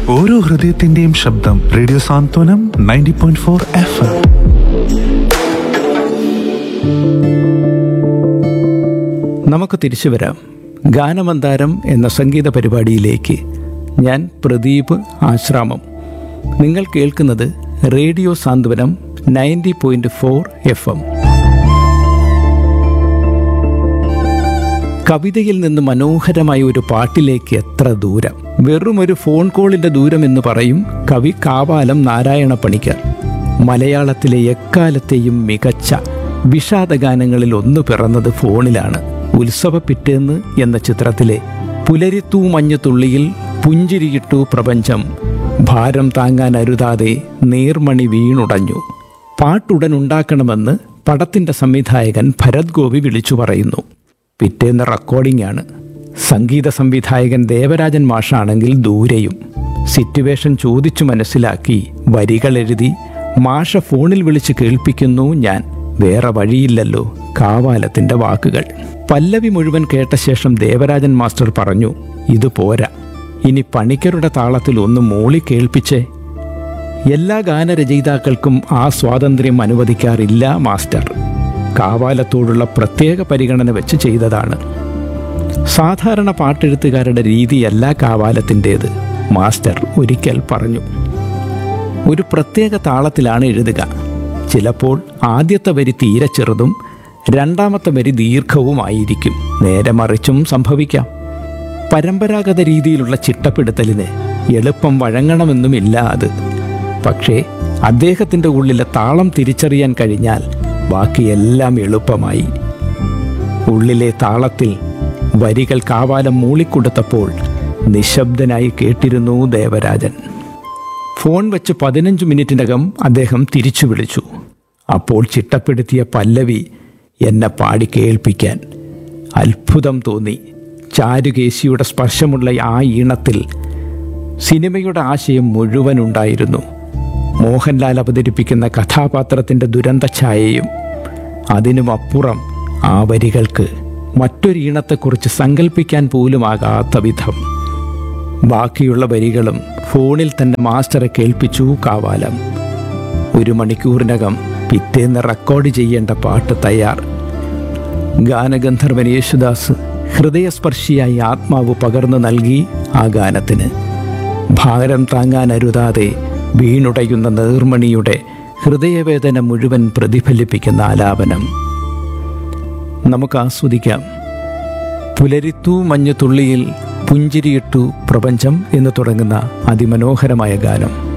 ഓരോ ഹൃദയത്തിന്റെയും ശബ്ദം radio Santhwanam ninety point four F M നമുക്ക് തിരിച്ചു വരാം ഗാനമന്താരം എന്ന സംഗീത പരിപാടിയിലേക്ക് ഞാൻ പ്രദീപ് ആശ്രാമം നിങ്ങൾ കേൾക്കുന്നത് radio Santhwanam ninety point four F M കവിതയിൽ നിന്ന് മനോഹരമായ ഒരു പാട്ടിലേക്ക് എത്ര ദൂരം വെറും ഒരു ഫോൺ കോളിന്റെ ദൂരം എന്ന് പറയും കവി കാവാലം നാരായണ പണിക്കർ മലയാളത്തിലെ എക്കാലത്തെയും മികച്ച വിഷാദഗാനങ്ങളിൽ ഒന്ന് പിറന്നത് ഫോണിലാണ് ഉത്സവ പിറ്റേന്ന് എന്ന ചിത്രത്തിലെ പുലരിത്തൂ മഞ്ഞുതുള്ളിയിൽ പുഞ്ചിരിയിട്ടു പ്രപഞ്ചം ഭാരം താങ്ങാൻ അരുതാതെ നേർമണി വീണുടഞ്ഞു പാട്ടുടൻ ഉണ്ടാക്കണമെന്ന് പടത്തിന്റെ സംവിധായകൻ ഭരത് ഗോപി വിളിച്ചു പറയുന്നു പിറ്റേന്ന് റെക്കോർഡിംഗ് ആണ് സംഗീത സംവിധായകൻ ദേവരാജൻ മാഷാണെങ്കിൽ ദൂരെയും സിറ്റുവേഷൻ ചോദിച്ചു മനസ്സിലാക്കി വരികൾ എഴുതി മാഷ ഫോണിൽ വിളിച്ച് കേൾപ്പിക്കുന്നു ഞാൻ വേറെ വഴിയില്ലല്ലോ കാവാലത്തിന്റെ വാക്കുകൾ പല്ലവി മുഴുവൻ കേട്ട ശേഷം ദേവരാജൻ മാസ്റ്റർ പറഞ്ഞു ഇത് പോരാ ഇനി പണിക്കരുടെ താളത്തിൽ ഒന്ന് മൂളി കേൾപ്പിച്ചേ എല്ലാ ഗാനരചയിതാക്കൾക്കും ആ സ്വാതന്ത്ര്യം അനുവദിക്കാറില്ല മാസ്റ്റർ കാവാലത്തോടുള്ള പ്രത്യേക പരിഗണന വെച്ച് ചെയ്തതാണ് സാധാരണ പാട്ടെഴുത്തുകാരുടെ രീതിയല്ല കാവാലത്തിൻ്റേത് മാസ്റ്റർ ഒരിക്കൽ പറഞ്ഞു ഒരു പ്രത്യേക താളത്തിലാണ് എഴുതുക ചിലപ്പോൾ ആദ്യത്തെ വരി തീരെ ചെറുതും രണ്ടാമത്തെ വരി ദീർഘവുമായിരിക്കും നേരെ മറിച്ചും സംഭവിക്കാം പരമ്പരാഗത രീതിയിലുള്ള ചിട്ടപ്പെടുത്തലിന് എളുപ്പം വഴങ്ങണമെന്നുമില്ല അത് പക്ഷേ അദ്ദേഹത്തിൻ്റെ ഉള്ളിലെ താളം തിരിച്ചറിയാൻ കഴിഞ്ഞാൽ ബാക്കിയെല്ലാം എളുപ്പമായി ഉള്ളിലെ താളത്തിൽ വരികൾ കാവാലം മൂളിക്കൊടുത്തപ്പോൾ നിശബ്ദനായി കേട്ടിരുന്നു ദേവരാജൻ ഫോൺ വെച്ച് പതിനഞ്ച് മിനിറ്റിനകം അദ്ദേഹം തിരിച്ചു വിളിച്ചു അപ്പോൾ ചിട്ടപ്പെടുത്തിയ പല്ലവി എന്നെ പാടി കേൾപ്പിക്കാൻ അത്ഭുതം തോന്നി ചാരുകേശിയുടെ സ്പർശമുള്ള ആ ഈണത്തിൽ സിനിമയുടെ ആശയം മുഴുവൻ ഉണ്ടായിരുന്നു മോഹൻലാൽ അവതരിപ്പിക്കുന്ന കഥാപാത്രത്തിൻ്റെ ദുരന്ത ഛായയും അതിനുമപ്പുറം ആ വരികൾക്ക് മറ്റൊരു ഈണത്തെക്കുറിച്ച് സങ്കല്പിക്കാൻ പോലുമാകാത്ത വിധം ബാക്കിയുള്ള വരികളും ഫോണിൽ തന്നെ മാസ്റ്ററെ കേൾപ്പിച്ചു കാവാലം ഒരു മണിക്കൂറിനകം പിറ്റേന്ന് റെക്കോർഡ് ചെയ്യേണ്ട പാട്ട് തയ്യാർ ഗാനഗന്ധർവൻ യേശുദാസ് ഹൃദയസ്പർശിയായി ആത്മാവ് പകർന്നു നൽകി ആ ഗാനത്തിന് ഭാരം താങ്ങാൻ അരുതാതെ വീണുടയുന്ന നേർമണിയുടെ ഹൃദയവേദന മുഴുവൻ പ്രതിഫലിപ്പിക്കുന്ന ആലാപനം നമുക്ക് ആസ്വദിക്കാം പുലരിത്തു മഞ്ഞുതുള്ളിയിൽ പുഞ്ചിരിയിട്ടു പ്രപഞ്ചം എന്ന് തുടങ്ങുന്ന അതിമനോഹരമായ ഗാനം